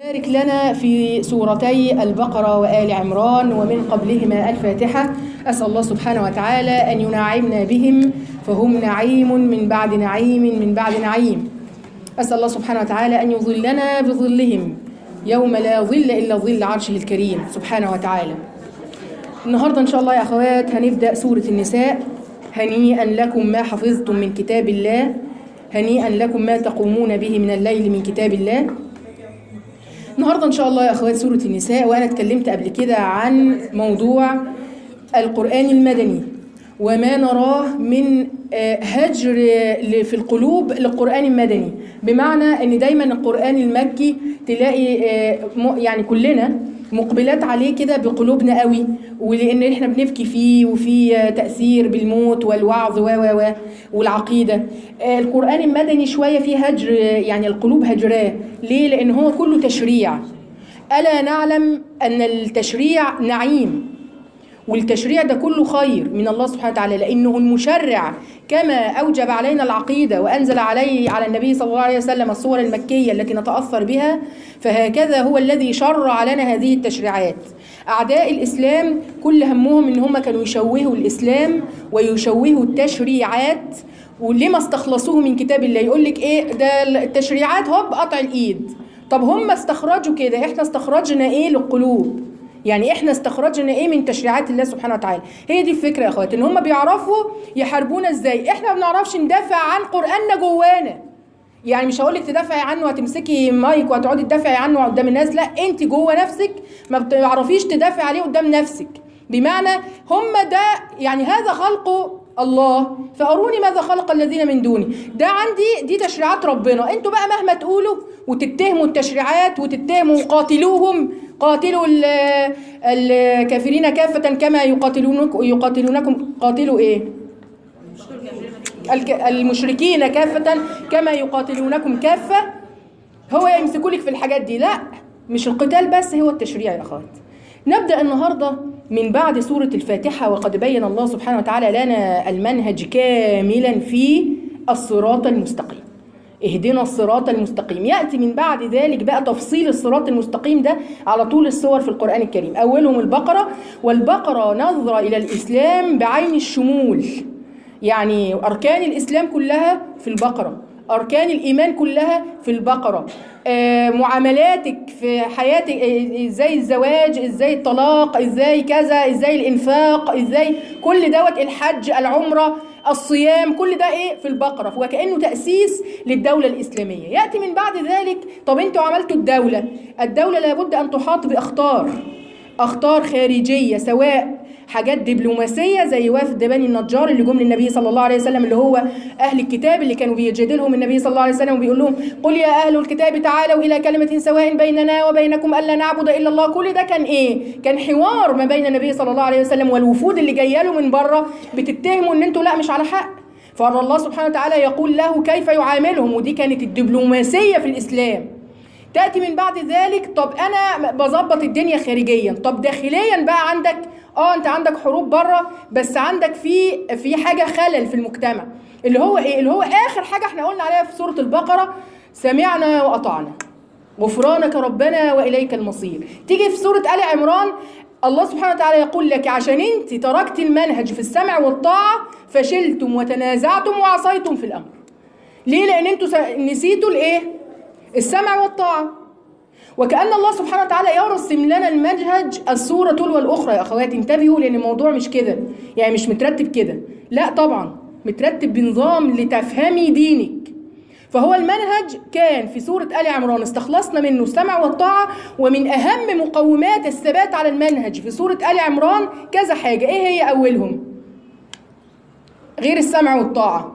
بارك لنا في سورتي البقرة وآل عمران ومن قبلهما الفاتحة أسأل الله سبحانه وتعالى أن ينعمنا بهم فهم نعيم من بعد نعيم من بعد نعيم أسأل الله سبحانه وتعالى أن يظلنا بظلهم يوم لا ظل إلا ظل عرشه الكريم سبحانه وتعالى النهاردة إن شاء الله يا أخوات هنبدأ سورة النساء هنيئا لكم ما حفظتم من كتاب الله هنيئا لكم ما تقومون به من الليل من كتاب الله النهارده ان شاء الله يا اخوات سوره النساء وانا اتكلمت قبل كده عن موضوع القران المدني وما نراه من هجر في القلوب للقران المدني بمعنى ان دايما القران المكي تلاقي يعني كلنا مقبلات عليه كده بقلوبنا قوي ولان احنا بنبكي فيه وفي تاثير بالموت والوعظ و و والعقيده القران المدني شويه فيه هجر يعني القلوب هجراه ليه لان هو كله تشريع الا نعلم ان التشريع نعيم والتشريع ده كله خير من الله سبحانه وتعالى لانه المشرع كما اوجب علينا العقيده وانزل عليه على النبي صلى الله عليه وسلم الصور المكيه التي نتاثر بها فهكذا هو الذي شرع لنا هذه التشريعات اعداء الاسلام كل همهم ان هم كانوا يشوهوا الاسلام ويشوهوا التشريعات ولما استخلصوه من كتاب الله يقول لك ايه ده التشريعات هوب قطع الايد طب هم استخرجوا كده احنا استخرجنا ايه للقلوب يعني احنا استخرجنا ايه من تشريعات الله سبحانه وتعالى هي دي الفكره يا اخواتي ان هم بيعرفوا يحاربونا ازاي احنا ما بنعرفش ندافع عن قراننا جوانا يعني مش هقول لك تدافعي عنه هتمسكي مايك وهتقعدي تدافعي عنه قدام الناس لا انت جوه نفسك ما بتعرفيش تدافعي عليه قدام نفسك بمعنى هم ده يعني هذا خلقه الله فاروني ماذا خلق الذين من دوني ده عندي دي تشريعات ربنا انتوا بقى مهما تقولوا وتتهموا التشريعات وتتهموا قاتلوهم قاتلوا الكافرين كافة كما يقاتلونكم يقاتلونكم قاتلوا ايه المشركين كافة كما يقاتلونكم كافة هو يمسكوا لك في الحاجات دي لا مش القتال بس هو التشريع يا اخوات نبدأ النهارده من بعد سورة الفاتحة وقد بين الله سبحانه وتعالى لنا المنهج كاملا في الصراط المستقيم اهدنا الصراط المستقيم يأتي من بعد ذلك بقى تفصيل الصراط المستقيم ده على طول الصور في القرآن الكريم أولهم البقرة والبقرة نظرة إلى الإسلام بعين الشمول يعني أركان الإسلام كلها في البقرة أركان الإيمان كلها في البقرة آه معاملاتك في حياتك ازاي الزواج ازاي الطلاق ازاي كذا ازاي الانفاق ازاي كل دوت الحج العمرة الصيام كل ده ايه في البقرة وكأنه تأسيس للدولة الإسلامية يأتي من بعد ذلك طب انتوا عملتوا الدولة الدولة لابد أن تحاط بأخطار أخطار خارجية سواء حاجات دبلوماسيه زي وفد بني النجار اللي جم للنبي صلى الله عليه وسلم اللي هو اهل الكتاب اللي كانوا بيجادلهم النبي صلى الله عليه وسلم وبيقول لهم قل يا اهل الكتاب تعالوا الى كلمه سواء بيننا وبينكم الا نعبد الا الله كل ده كان ايه كان حوار ما بين النبي صلى الله عليه وسلم والوفود اللي جايه له من بره بتتهموا ان انتوا لا مش على حق فان الله سبحانه وتعالى يقول له كيف يعاملهم ودي كانت الدبلوماسيه في الاسلام تاتي من بعد ذلك طب انا بظبط الدنيا خارجيا طب داخليا بقى عندك اه انت عندك حروب بره بس عندك في في حاجه خلل في المجتمع اللي هو ايه اللي هو اخر حاجه احنا قلنا عليها في سوره البقره سمعنا واطعنا غفرانك ربنا واليك المصير تيجي في سوره ال عمران الله سبحانه وتعالى يقول لك عشان انت تركت المنهج في السمع والطاعه فشلتم وتنازعتم وعصيتم في الامر ليه لان انتوا نسيتوا الايه السمع والطاعه وكأن الله سبحانه وتعالى يرسم لنا المنهج الصورة تلو الأخرى يا أخواتي انتبهوا لأن الموضوع مش كده يعني مش مترتب كده لا طبعا مترتب بنظام لتفهمي دينك فهو المنهج كان في سورة آل عمران استخلصنا منه السمع والطاعة ومن أهم مقومات الثبات على المنهج في سورة آل عمران كذا حاجة إيه هي أولهم غير السمع والطاعة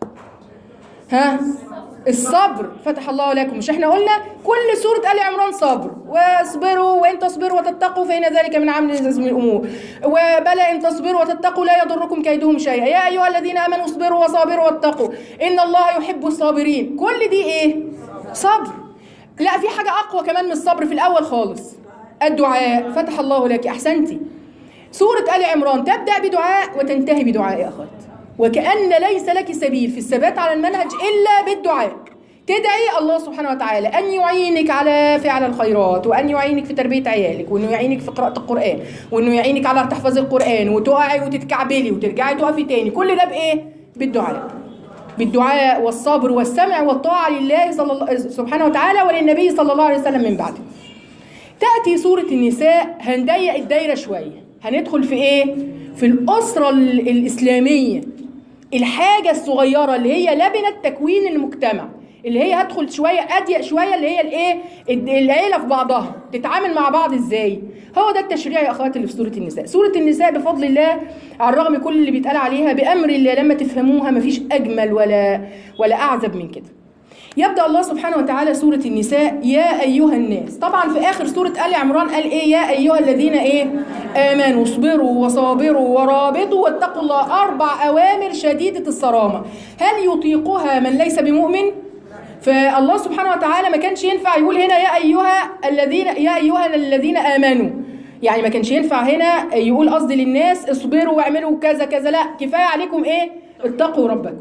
ها الصبر فتح الله لكم مش احنا قلنا كل سورة آل عمران صبر واصبروا وإن تصبروا وتتقوا فإن ذلك من عمل من الأمور وبلى إن تصبروا وتتقوا لا يضركم كيدهم شيئا يا أيها الذين آمنوا اصبروا وصابروا واتقوا إن الله يحب الصابرين كل دي إيه صبر لا في حاجة أقوى كمان من الصبر في الأول خالص الدعاء فتح الله لك أحسنتي سورة آل عمران تبدأ بدعاء وتنتهي بدعاء يا أخوات وكأن ليس لك سبيل في الثبات على المنهج إلا بالدعاء تدعي الله سبحانه وتعالى أن يعينك على فعل الخيرات وأن يعينك في تربية عيالك وأنه يعينك في قراءة القرآن وأنه يعينك على تحفظ القرآن وتقعي وتتكعبلي وترجعي تقفي تاني كل ده بإيه؟ بالدعاء بالدعاء والصبر والسمع والطاعة لله صلى الله سبحانه وتعالى وللنبي صلى الله عليه وسلم من بعده تأتي سورة النساء هنضيق الدايرة شوية هندخل في إيه؟ في الأسرة ال- الإسلامية الحاجة الصغيرة اللي هي لبنة تكوين المجتمع اللي هي هدخل شوية أضيق شوية اللي هي الإيه؟ الد- العيلة في بعضها تتعامل مع بعض إزاي؟ هو ده التشريع يا أخواتي اللي في سورة النساء سورة النساء بفضل الله على الرغم من كل اللي بيتقال عليها بأمر الله لما تفهموها مفيش أجمل ولا ولا أعذب من كده يبدأ الله سبحانه وتعالى سورة النساء يا أيها الناس طبعا في آخر سورة آل عمران قال إيه يا أيها الذين إيه آمنوا اصبروا وصابروا ورابطوا واتقوا الله أربع أوامر شديدة الصرامة هل يطيقها من ليس بمؤمن فالله سبحانه وتعالى ما كانش ينفع يقول هنا يا أيها الذين يا أيها الذين آمنوا يعني ما كانش ينفع هنا يقول قصدي للناس اصبروا واعملوا كذا كذا لا كفاية عليكم إيه اتقوا ربكم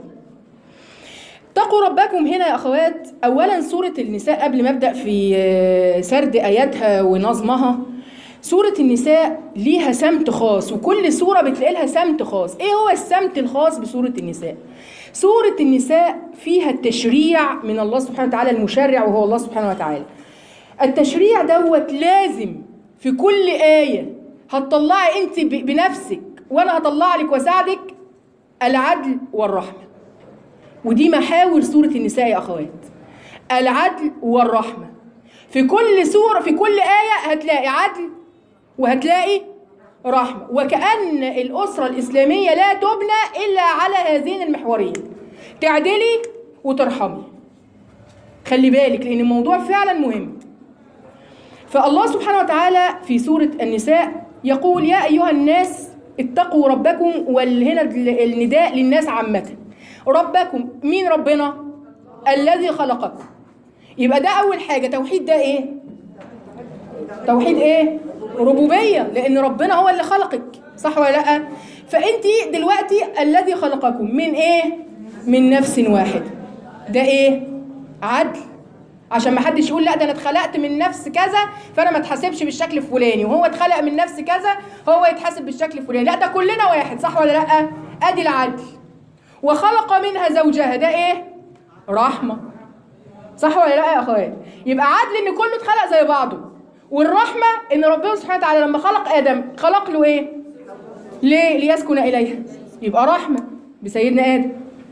اتقوا ربكم هنا يا اخوات اولا سوره النساء قبل ما ابدا في آه، سرد اياتها ونظمها سوره النساء ليها سمت خاص وكل سوره بتلاقي لها سمت خاص ايه هو السمت الخاص بسوره النساء سوره النساء فيها التشريع من الله سبحانه وتعالى المشرع وهو الله سبحانه وتعالى التشريع دوت لازم في كل ايه هتطلعي انت ب- بنفسك وانا هطلع لك واساعدك العدل والرحمه ودي محاور سورة النساء يا أخوات العدل والرحمة في كل سورة في كل آية هتلاقي عدل وهتلاقي رحمة وكأن الأسرة الإسلامية لا تبنى إلا على هذين المحورين تعدلي وترحمي خلي بالك لأن الموضوع فعلا مهم فالله سبحانه وتعالى في سورة النساء يقول يا أيها الناس اتقوا ربكم والهنا النداء للناس عامة ربكم مين ربنا الذي خلقكم يبقى ده أول حاجة توحيد ده إيه توحيد إيه ربوبية لأن ربنا هو اللي خلقك صح ولا لأ فأنت دلوقتي الذي خلقكم من إيه من نفس واحدة ده إيه عدل عشان ما حدش يقول لا ده انا اتخلقت من نفس كذا فانا ما اتحاسبش بالشكل الفلاني وهو اتخلق من نفس كذا هو يتحاسب بالشكل الفلاني لا ده كلنا واحد صح ولا لا ادي العدل وخلق منها زوجها ده ايه رحمه صح ولا لا يا اخوات يبقى عدل ان كله اتخلق زي بعضه والرحمه ان ربنا سبحانه وتعالى لما خلق ادم خلق له ايه ليه ليسكن اليها يبقى رحمه بسيدنا ادم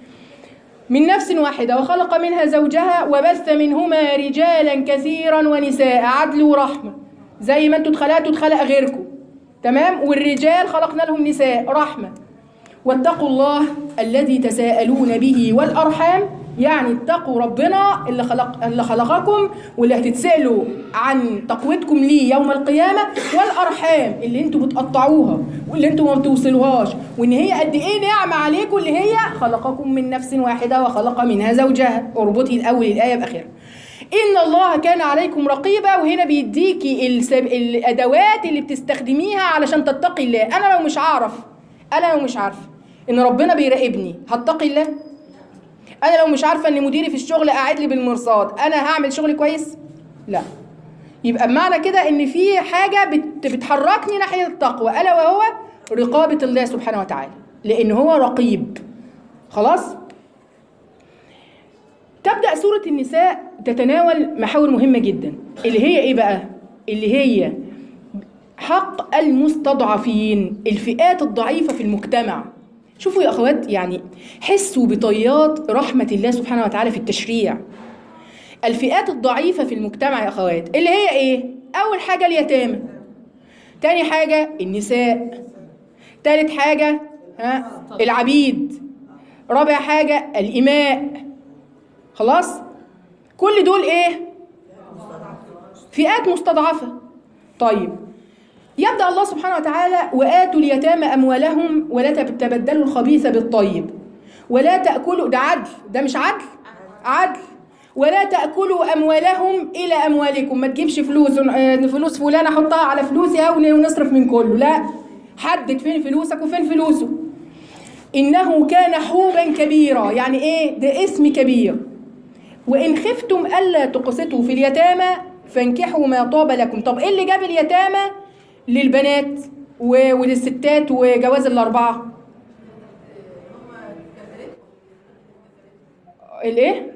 من نفس واحدة وخلق منها زوجها وبث منهما رجالا كثيرا ونساء عدل ورحمة زي ما انتوا اتخلقتوا اتخلق غيركم تمام والرجال خلقنا لهم نساء رحمة واتقوا الله الذي تساءلون به والأرحام يعني اتقوا ربنا اللي خلق اللي خلقكم واللي هتتسألوا عن تقوتكم ليه يوم القيامة والأرحام اللي انتوا بتقطعوها واللي انتوا ما بتوصلوهاش وان هي قد ايه نعمة عليكم اللي هي خلقكم من نفس واحدة وخلق منها زوجها اربطي الأول الآية بآخرها إن الله كان عليكم رقيبا وهنا بيديكي السب... الأدوات اللي بتستخدميها علشان تتقي الله أنا لو مش عارف أنا لو مش عارفة إن ربنا بيراقبني هتقي الله انا لو مش عارفه ان مديري في الشغل قاعد لي بالمرصاد انا هعمل شغل كويس لا يبقى بمعنى كده ان في حاجه بت بتحركني ناحيه التقوى الا وهو رقابه الله سبحانه وتعالى لان هو رقيب خلاص تبدا سوره النساء تتناول محاور مهمه جدا اللي هي ايه بقى اللي هي حق المستضعفين الفئات الضعيفه في المجتمع شوفوا يا اخوات يعني حسوا بطيات رحمه الله سبحانه وتعالى في التشريع الفئات الضعيفه في المجتمع يا اخوات اللي هي ايه اول حاجه اليتامى تاني حاجه النساء تالت حاجه ها العبيد رابع حاجه الاماء خلاص كل دول ايه فئات مستضعفه طيب يبدأ الله سبحانه وتعالى وآتوا اليتامى أموالهم ولا تبدلوا الخبيث بالطيب ولا تأكلوا ده عدل ده مش عدل عدل ولا تأكلوا أموالهم إلى أموالكم ما تجيبش فلوس فلوس فلان أحطها على فلوسي أو ونصرف من كله لا حدد فين فلوسك وفين فلوسه إنه كان حوبا كبيرا يعني إيه ده اسم كبير وإن خفتم ألا تقسطوا في اليتامى فانكحوا ما طاب لكم طب إيه اللي جاب اليتامى للبنات و- وللستات وجواز الأربعة الإيه؟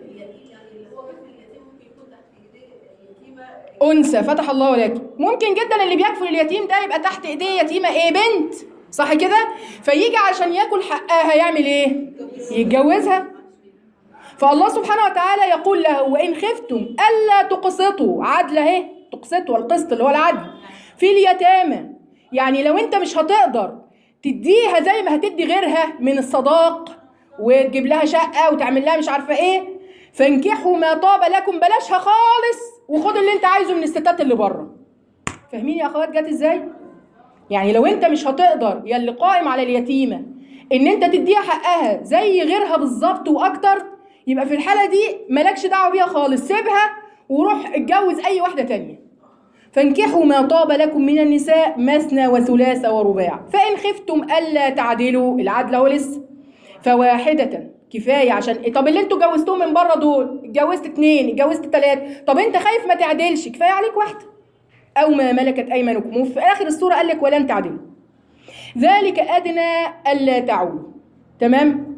أنثى فتح الله لك ممكن جدا اللي بيكفل اليتيم ده يبقى تحت إيديه يتيمة إيه بنت صح كده؟ فيجي عشان ياكل حقها يعمل إيه؟ يتجوزها فالله سبحانه وتعالى يقول له وإن خفتم ألا تقسطوا عدل أهي تقسطوا القسط اللي هو العدل في اليتامى يعني لو أنت مش هتقدر تديها زي ما هتدي غيرها من الصداق وتجيب لها شقة وتعمل لها مش عارفة إيه فانكحوا ما طاب لكم بلاشها خالص وخد اللي أنت عايزه من الستات اللي بره فاهمين يا أخوات جت إزاي؟ يعني لو انت مش هتقدر يا اللي قائم على اليتيمه ان انت تديها حقها زي غيرها بالظبط واكتر يبقى في الحاله دي مالكش دعوه بيها خالص سيبها وروح اتجوز اي واحده تانية فانكحوا ما طاب لكم من النساء مثنى وثلاث ورباع فان خفتم الا تعدلوا العدل اهو لسه فواحده كفايه عشان طب اللي انتوا جوزتوهم من بره دول اتجوزت اتنين اتجوزت تلاته طب انت خايف ما تعدلش كفايه عليك واحده أو ما ملكت أيمانكم وفي آخر السورة قال لك ولن تعدلوا ذلك أدنى ألا تعولوا تمام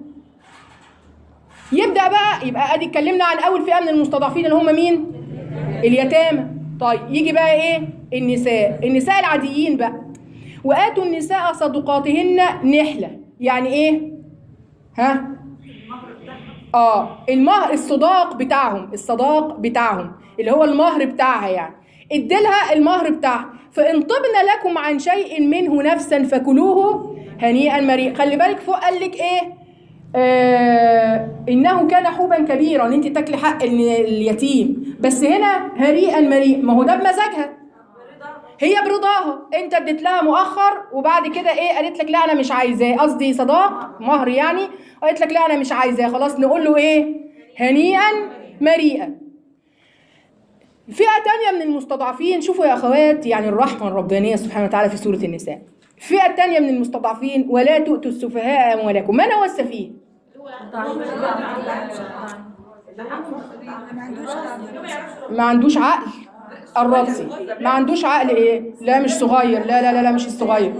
يبدأ بقى يبقى أدي اتكلمنا عن أول فئة من المستضعفين اللي هم مين اليتامى طيب يجي بقى إيه النساء النساء العاديين بقى وآتوا النساء صدقاتهن نحلة يعني إيه ها اه المهر الصداق بتاعهم الصداق بتاعهم اللي هو المهر بتاعها يعني اديلها المهر بتاعها فان طبن لكم عن شيء منه نفسا فكلوه هنيئا مريئا خلي بالك فوق قال لك ايه آه انه كان حوبا كبيرا ان انت تاكلي حق ال- اليتيم بس هنا هنيئا مريئا ما هو ده بمزاجها هي برضاها انت اديت لها مؤخر وبعد كده ايه قالت لك لا انا مش عايزاه قصدي صداق مهر يعني قالت لك لا انا مش عايزاه خلاص نقول له ايه هنيئا مريئا فئة تانية من المستضعفين شوفوا يا أخوات يعني الرحمة الربانية سبحانه وتعالى في سورة النساء فئة تانية من المستضعفين ولا تؤتوا السفهاء أموالكم من هو السفيه؟ ما عندوش عقل الربسي ما عندوش عقل ايه لا مش صغير لا لا لا, لا مش الصغير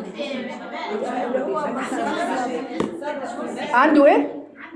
عنده ايه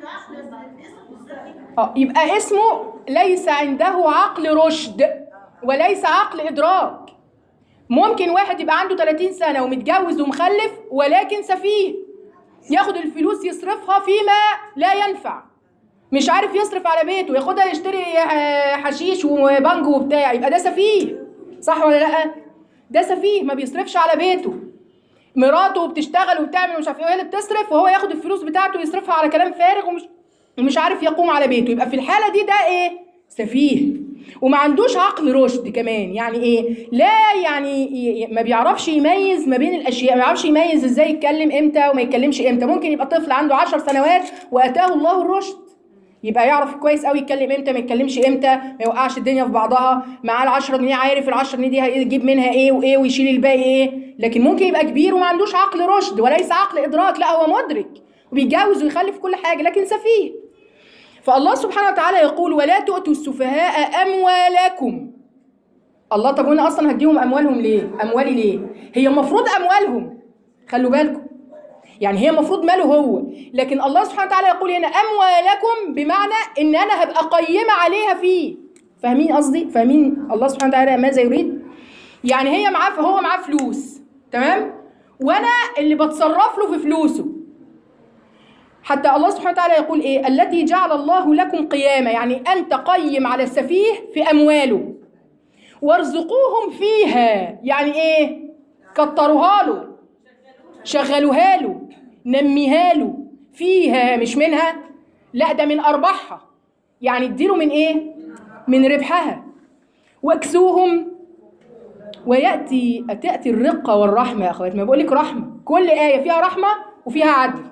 اه يبقى اسمه ليس عنده عقل رشد وليس عقل ادراك ممكن واحد يبقى عنده 30 سنه ومتجوز ومخلف ولكن سفيه ياخد الفلوس يصرفها فيما لا ينفع مش عارف يصرف على بيته ياخدها يشتري آه، حشيش وبانجو وبتاع يبقى ده سفيه صح ولا لا ده سفيه ما بيصرفش على بيته مراته بتشتغل وبتعمل ومش عارف ايه وهي اللي بتصرف وهو ياخد الفلوس بتاعته يصرفها على كلام فارغ ومش ومش عارف يقوم على بيته يبقى في الحاله دي ده ايه سفيه وما عندوش عقل رشد كمان يعني ايه لا يعني ي- ي- ما بيعرفش يميز ما بين الاشياء ما بيعرفش يميز ازاي يتكلم امتى وما يتكلمش امتى ممكن يبقى طفل عنده عشر سنوات واتاه الله الرشد يبقى يعرف كويس قوي يتكلم امتى ما يتكلمش امتى ما يوقعش الدنيا في بعضها معاه ال 10 جنيه عارف ال 10 جنيه دي هيجيب منها ايه وايه ويشيل الباقي ايه لكن ممكن يبقى كبير وما عندوش عقل رشد وليس عقل ادراك لا هو مدرك وبيتجوز ويخلف كل حاجه لكن سفيه فالله سبحانه وتعالى يقول ولا تؤتوا السفهاء اموالكم الله طب وانا اصلا هديهم اموالهم ليه اموالي ليه هي المفروض اموالهم خلوا بالكم يعني هي المفروض ماله هو لكن الله سبحانه وتعالى يقول هنا اموالكم بمعنى ان انا هبقى قيمه عليها فيه فاهمين قصدي فاهمين الله سبحانه وتعالى ماذا يريد يعني هي معاه هو معاه فلوس تمام وانا اللي بتصرف له في فلوسه حتى الله سبحانه وتعالى يقول ايه التي جعل الله لكم قيامه يعني انت قيم على السفيه في امواله وارزقوهم فيها يعني ايه كتروها له شغلوها له نميها له فيها مش منها لا ده من ارباحها يعني اديله من ايه من ربحها واكسوهم وياتي تاتي الرقه والرحمه يا اخوات ما بقول لك رحمه كل ايه فيها رحمه وفيها عدل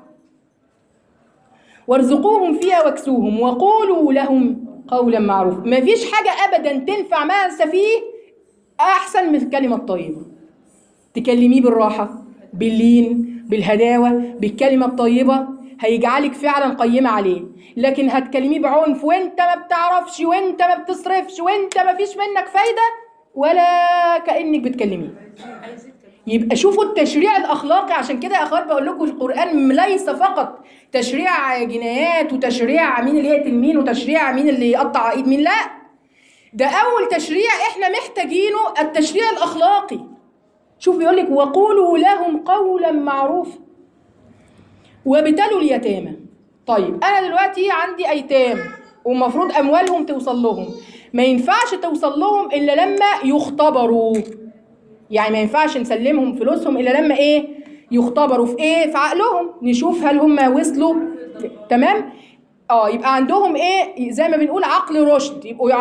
وارزقوهم فيها واكسوهم وقولوا لهم قولا معروفا ما فيش حاجه ابدا تنفع مع السفيه احسن من الكلمه الطيبه تكلميه بالراحه باللين بالهداوه بالكلمه الطيبه هيجعلك فعلا قيمة عليه لكن هتكلميه بعنف وانت ما بتعرفش وانت ما بتصرفش وانت ما فيش منك فايدة ولا كأنك بتكلميه يبقى شوفوا التشريع الاخلاقي عشان كده يا اخوات بقول لكم القران ليس فقط تشريع جنايات وتشريع مين اللي يقتل مين وتشريع مين اللي يقطع ايد مين لا ده اول تشريع احنا محتاجينه التشريع الاخلاقي شوف بيقول لك وقولوا لهم قولا معروفا وابتلوا اليتامى طيب انا دلوقتي عندي ايتام ومفروض اموالهم توصل لهم ما ينفعش توصل لهم الا لما يختبروا يعني ما ينفعش نسلمهم فلوسهم الا لما ايه يختبروا في ايه في عقلهم نشوف هل هم وصلوا تمام اه يبقى عندهم ايه زي ما بنقول عقل رشد يبقوا